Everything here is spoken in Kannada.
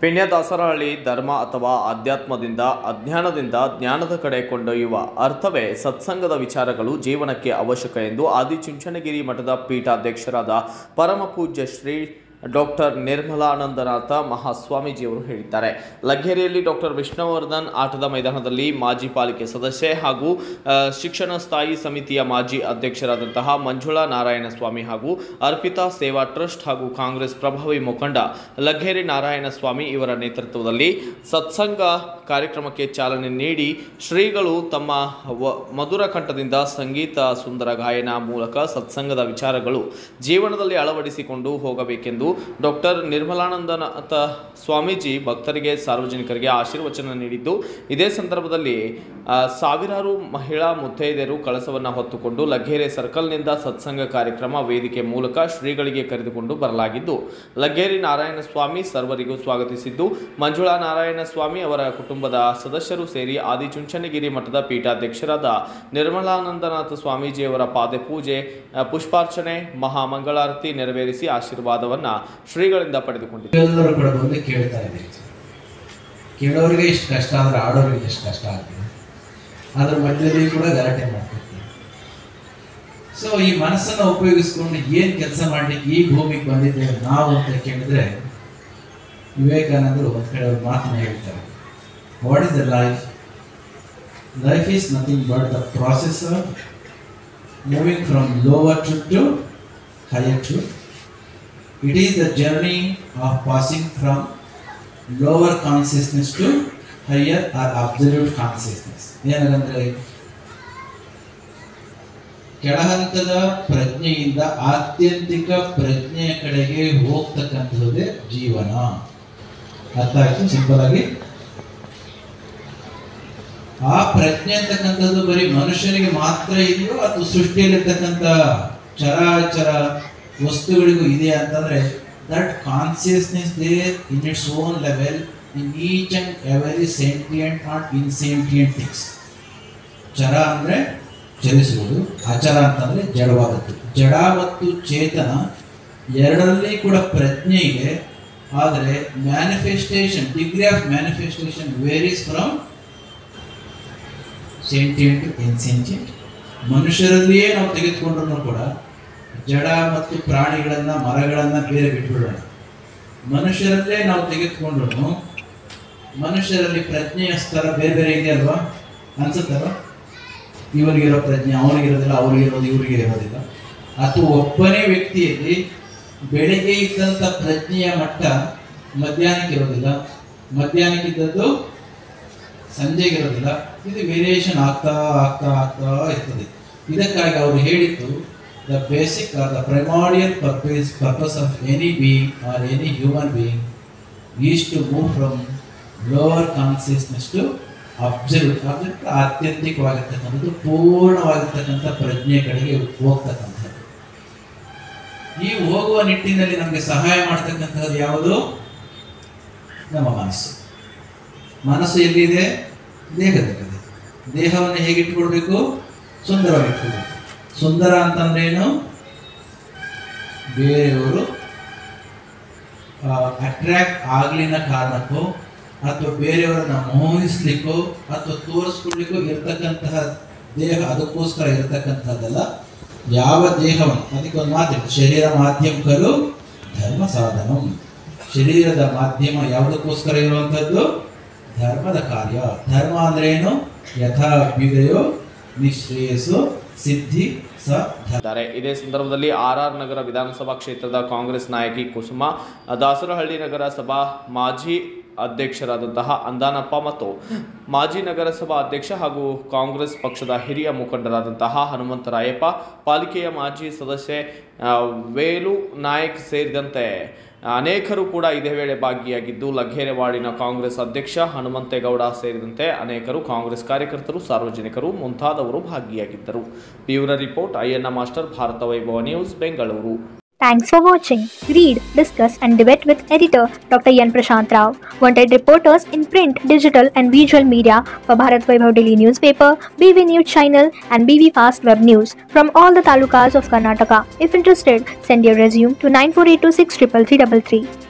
ಪೆಣ್ಯ ದಾಸರಹಳ್ಳಿ ಧರ್ಮ ಅಥವಾ ಅಧ್ಯಾತ್ಮದಿಂದ ಅಜ್ಞಾನದಿಂದ ಜ್ಞಾನದ ಕಡೆ ಕೊಂಡೊಯ್ಯುವ ಅರ್ಥವೇ ಸತ್ಸಂಗದ ವಿಚಾರಗಳು ಜೀವನಕ್ಕೆ ಅವಶ್ಯಕ ಎಂದು ಆದಿಚುಂಚನಗಿರಿ ಮಠದ ಪೀಠಾಧ್ಯಕ್ಷರಾದ ಪರಮ ಪೂಜ್ಯ ಶ್ರೀ ಡಾಕ್ಟರ್ ನಿರ್ಮಲಾನಂದನಾಥ ಮಹಾಸ್ವಾಮೀಜಿಯವರು ಹೇಳಿದ್ದಾರೆ ಲಗ್ಗೆರೆಯಲ್ಲಿ ಡಾಕ್ಟರ್ ವಿಷ್ಣುವರ್ಧನ್ ಆಟದ ಮೈದಾನದಲ್ಲಿ ಮಾಜಿ ಪಾಲಿಕೆ ಸದಸ್ಯೆ ಹಾಗೂ ಆ, ಶಿಕ್ಷಣ ಸ್ಥಾಯಿ ಸಮಿತಿಯ ಮಾಜಿ ಅಧ್ಯಕ್ಷರಾದಂತಹ ಮಂಜುಳಾ ನಾರಾಯಣಸ್ವಾಮಿ ಹಾಗೂ ಅರ್ಪಿತಾ ಸೇವಾ ಟ್ರಸ್ಟ್ ಹಾಗೂ ಕಾಂಗ್ರೆಸ್ ಪ್ರಭಾವಿ ಮುಖಂಡ ಲಗ್ಗೆರೆ ನಾರಾಯಣಸ್ವಾಮಿ ಇವರ ನೇತೃತ್ವದಲ್ಲಿ ಸತ್ಸಂಗ ಕಾರ್ಯಕ್ರಮಕ್ಕೆ ಚಾಲನೆ ನೀಡಿ ಶ್ರೀಗಳು ತಮ್ಮ ವ- ಮಧುರ ಕಂಠದಿಂದ ಸಂಗೀತ ಸುಂದರ ಗಾಯನ ಮೂಲಕ ಸತ್ಸಂಗದ ವಿಚಾರಗಳು ಜೀವನದಲ್ಲಿ ಅಳವಡಿಸಿಕೊಂಡು ಹೋಗಬೇಕೆಂದು ಡಾಕ್ಟರ್ ನಿರ್ಮಲಾನಂದನಾಥ ಸ್ವಾಮೀಜಿ ಭಕ್ತರಿಗೆ ಸಾರ್ವಜನಿಕರಿಗೆ ಆಶೀರ್ವಚನ ನೀಡಿದ್ದು ಇದೇ ಸಂದರ್ಭದಲ್ಲಿ ಆ, ಸಾವಿರಾರು ಮಹಿಳಾ ಮುತ್ತೈದೆಯರು ಕಳಸವನ್ನು ಹೊತ್ತುಕೊಂಡು ಲಗ್ಗೆರೆ ಸರ್ಕಲ್ನಿಂದ ಸತ್ಸಂಗ ಕಾರ್ಯಕ್ರಮ ವೇದಿಕೆ ಮೂಲಕ ಶ್ರೀಗಳಿಗೆ ಕರೆದುಕೊಂಡು ಬರಲಾಗಿದ್ದು ಲಗ್ಗೇರಿ ನಾರಾಯಣ ಸ್ವಾಮಿ ಸರ್ವರಿಗೂ ಸ್ವಾಗತಿಸಿದ್ದು ಮಂಜುಳಾ ನಾರಾಯಣ ಸ್ವಾಮಿ ಅವರ ಕುಟುಂಬದ ಸದಸ್ಯರು ಸೇರಿ ಆದಿಚುಂಚನಗಿರಿ ಮಠದ ಪೀಠಾಧ್ಯಕ್ಷರಾದ ನಿರ್ಮಲಾನಂದನಾಥ ಸ್ವಾಮೀಜಿಯವರ ಪಾದಪೂಜೆ ಆ, ಪುಷ್ಪಾರ್ಚನೆ ಮಹಾಮಂಗಳಾರತಿ ನೆರವೇರಿಸಿ ಆಶೀರ್ವಾದವನ್ನ ಶ್ರೀಗಳಿಂದ ಪಡೆದುಕೊಂಡಿದ್ದಾರೆ ಎಲ್ಲರೂ ಕೂಡ ಬಂದು ಕೇಳ್ತಾ ಇದ್ದೀವಿ ಕೇಳೋರಿಗೆ ಇಷ್ಟು ಕಷ್ಟ ಆದರೆ ಆಡೋರಿಗೆ ಎಷ್ಟು ಕಷ್ಟ ಆಗ್ತದೆ ಅದ್ರ ಮಧ್ಯದಲ್ಲಿ ಕೂಡ ಗಲಾಟೆ ಮಾಡ್ತಿರ್ತೀವಿ ಸೊ ಈ ಮನಸ್ಸನ್ನು ಉಪಯೋಗಿಸ್ಕೊಂಡು ಏನು ಕೆಲಸ ಮಾಡ್ಲಿಕ್ಕೆ ಈ ಭೂಮಿಗೆ ಬಂದಿದ್ದೇವೆ ನಾವು ಅಂತ ಕೇಳಿದ್ರೆ ವಿವೇಕಾನಂದರು ಒಂದು ಕಡೆ ಒಂದು ಮಾತನ್ನ ಹೇಳ್ತಾರೆ what is the life life is nothing but the process of moving from lower truth to higher truth It is the journey of passing from lower consciousness to higher or absolute consciousness. ಏನಂದ್ರೆ ಕೆಳಹಂತದ ಪ್ರಜ್ಞೆಯಿಂದ ಆತ್ಯಂತಿಕ ಪ್ರಜ್ಞೆಯ ಕಡೆಗೆ ಹೋಗ್ತಕ್ಕಂಥದ್ದೇ ಜೀವನ ಅರ್ಥ ಆಯ್ತು ಸಿಂಪಲ್ ಆಗಿ ಆ ಪ್ರಜ್ಞೆ ಅಂತಕ್ಕಂಥದ್ದು ಬರೀ ಮನುಷ್ಯನಿಗೆ ಮಾತ್ರ ಇದೆಯೋ ಅಥವಾ ಸೃಷ್ಟಿಯಲ್ಲಿರ್ತಕ್ಕಂಥ ಚರಾಚರ ವಸ್ತುಗಳಿಗೂ ಇದೆ ಅಂತಂದ್ರೆ that consciousness there in its own level in each and every sentient not insentient things ಚರ ಅಂದ್ರೆ ಚಲಿಸುವುದು ಅಚರ ಅಂತಂದ್ರೆ ಜಡವಾದದ್ದು ಜಡ ಮತ್ತು ಚೇತನ ಎರಡರಲ್ಲಿ ಕೂಡ ಪ್ರಜ್ಞೆ ಇದೆ ಆದರೆ manifestation degree of manifestation varies from sentient insentient ಮನುಷ್ಯರಲ್ಲಿಯೇ ನಾವು ತೆಗೆದುಕೊಂಡ್ರು ಕೂಡ ಜಡ ಮತ್ತು ಪ್ರಾಣಿಗಳನ್ನ ಮರಗಳನ್ನ ಬೇರೆ ಬಿಟ್ಬಿಡೋಣ ಮನುಷ್ಯರಲ್ಲೇ ನಾವು ತೆಗೆದುಕೊಂಡ್ರು ಮನುಷ್ಯರಲ್ಲಿ ಪ್ರಜ್ಞೆಯ ಸ್ತರ ಬೇರೆ ಬೇರೆ ಇದೆ ಅಲ್ವಾ ಅನ್ಸುತ್ತಲ್ವಾ ಇವನಿಗಿರೋ ಪ್ರಜ್ಞೆ ಅವನಿಗಿರೋದಿಲ್ಲ ಅವ್ರಿಗಿರೋದು ಇವ್ರಿಗೆ ಇರೋದಿಲ್ಲ ಅಥವಾ ಒಬ್ಬನೇ ವ್ಯಕ್ತಿಯಲ್ಲಿ ಬೆಳಿಗ್ಗೆ ಇದ್ದಂಥ ಪ್ರಜ್ಞೆಯ ಮಟ್ಟ ಮಧ್ಯಾಹ್ನಕ್ಕೆ ಇರೋದಿಲ್ಲ ಮಧ್ಯಾಹ್ನಕ್ಕಿದ್ದದ್ದು ಸಂಜೆಗೆ ಇರೋದಿಲ್ಲ ಇದು ವೇರಿಯೇಷನ್ ಆಗ್ತಾ ಆಗ್ತಾ ಆಗ್ತಾ ಇರ್ತದೆ ಇದಕ್ಕಾಗಿ ಅವರು ಹೇಳಿದ್ದು the basic or the primordial purpose purpose of any being or any human being is to move from lower consciousness to observe observe ಆತ್ಯಂತಿಕವಾಗಿರ್ತಕ್ಕಂಥದ್ದು ಪೂರ್ಣವಾಗಿರ್ತಕ್ಕಂಥ ಪ್ರಜ್ಞೆ ಕಡೆಗೆ ಹೋಗ್ತಕ್ಕಂಥದ್ದು ಈ ಹೋಗುವ ನಿಟ್ಟಿನಲ್ಲಿ ನಮಗೆ ಸಹಾಯ ಮಾಡ್ತಕ್ಕಂಥದ್ದು ಯಾವುದು ನಮ್ಮ ಮನಸ್ಸು ಮನಸ್ಸು ಎಲ್ಲಿದೆ ದೇಹದಲ್ಲಿದೆ ದೇಹವನ್ನು ಹೇಗೆ ಇಟ್ಕೊಳ್ಬೇಕು ಸುಂದರವಾಗಿ ಇಟ್ಕೊಳ್ಬೇಕು ಸುಂದರ ಅಂತಂದ್ರೇನು ಬೇರೆಯವರು ಅಟ್ರಾಕ್ಟ್ ಆಗ್ಲಿನ ಕಾರಣಕ್ಕೂ ಅಥವಾ ಬೇರೆಯವರನ್ನ ಮೋಹಿಸ್ಲಿಕ್ಕೋ ಅಥವಾ ತೋರಿಸ್ಕೊಡ್ಲಿಕ್ಕೋ ಇರ್ತಕ್ಕಂತಹ ದೇಹ ಅದಕ್ಕೋಸ್ಕರ ಇರತಕ್ಕಂಥದ್ದಲ್ಲ ಯಾವ ದೇಹವನ್ನು ಅದಕ್ಕೆ ಒಂದು ಮಾತಿದೆ ಶರೀರ ಮಾಧ್ಯಮಕರು ಧರ್ಮ ಸಾಧನ ಶರೀರದ ಮಾಧ್ಯಮ ಯಾವುದಕ್ಕೋಸ್ಕರ ಇರುವಂಥದ್ದು ಧರ್ಮದ ಕಾರ್ಯ ಧರ್ಮ ಅಂದ್ರೆ ಏನು ಯಥಾ ಅಭ್ಯುದಯೋ ನಿಶ್ರೇಯಸ್ಸು ಸಿದ್ಧಿ ಸ ಧರ್ಮ ಇದ್ದಾರೆ ಇದೇ ಸಂದರ್ಭದಲ್ಲಿ ಆರ್ ಆರ್ ನಗರ ವಿಧಾನಸಭಾ ಕ್ಷೇತ್ರದ ಕಾಂಗ್ರೆಸ್ ನಾಯಕಿ ಕುಸುಮ ದಾಸರಹಳ್ಳಿ ನಗರ ಸಭಾ ಮಾಜಿ ಅಧ್ಯಕ್ಷರಾದಂತಹ ಅಂದಾನಪ್ಪ ಮತ್ತು ಮಾಜಿ ನಗರಸಭಾ ಅಧ್ಯಕ್ಷ ಹಾಗೂ ಕಾಂಗ್ರೆಸ್ ಪಕ್ಷದ ಹಿರಿಯ ಮುಖಂಡರಾದಂತಹ ಹನುಮಂತರಾಯಪ್ಪ ಪಾಲಿಕೆಯ ಮಾಜಿ ಸದಸ್ಯೆ ಆ, ವೇಲು ನಾಯಕ್ ಸೇರಿದಂತೆ ಅನೇಕರು ಕೂಡ ಇದೇ ವೇಳೆ ಭಾಗಿಯಾಗಿದ್ದು ಲಗ್ಗೆರೆ ವಾರ್ಡಿನ ಕಾಂಗ್ರೆಸ್ ಅಧ್ಯಕ್ಷ ಹನುಮಂತೇಗೌಡ ಸೇರಿದಂತೆ ಅನೇಕರು ಕಾಂಗ್ರೆಸ್ ಕಾರ್ಯಕರ್ತರು ಸಾರ್ವಜನಿಕರು ಮುಂತಾದವರು ಭಾಗಿಯಾಗಿದ್ದರು bureau report INA master Bharatha Vaibhava news Bengaluru Thanks for watching. Read, discuss, and debate with editor Dr. Yan Prashant Rao. Wanted reporters in print, digital, and visual media for Bharat Vaibhav Daily newspaper, BV News channel, and BV Fast Web News from all the talukas of Karnataka. If interested, send your resume to 9482633333.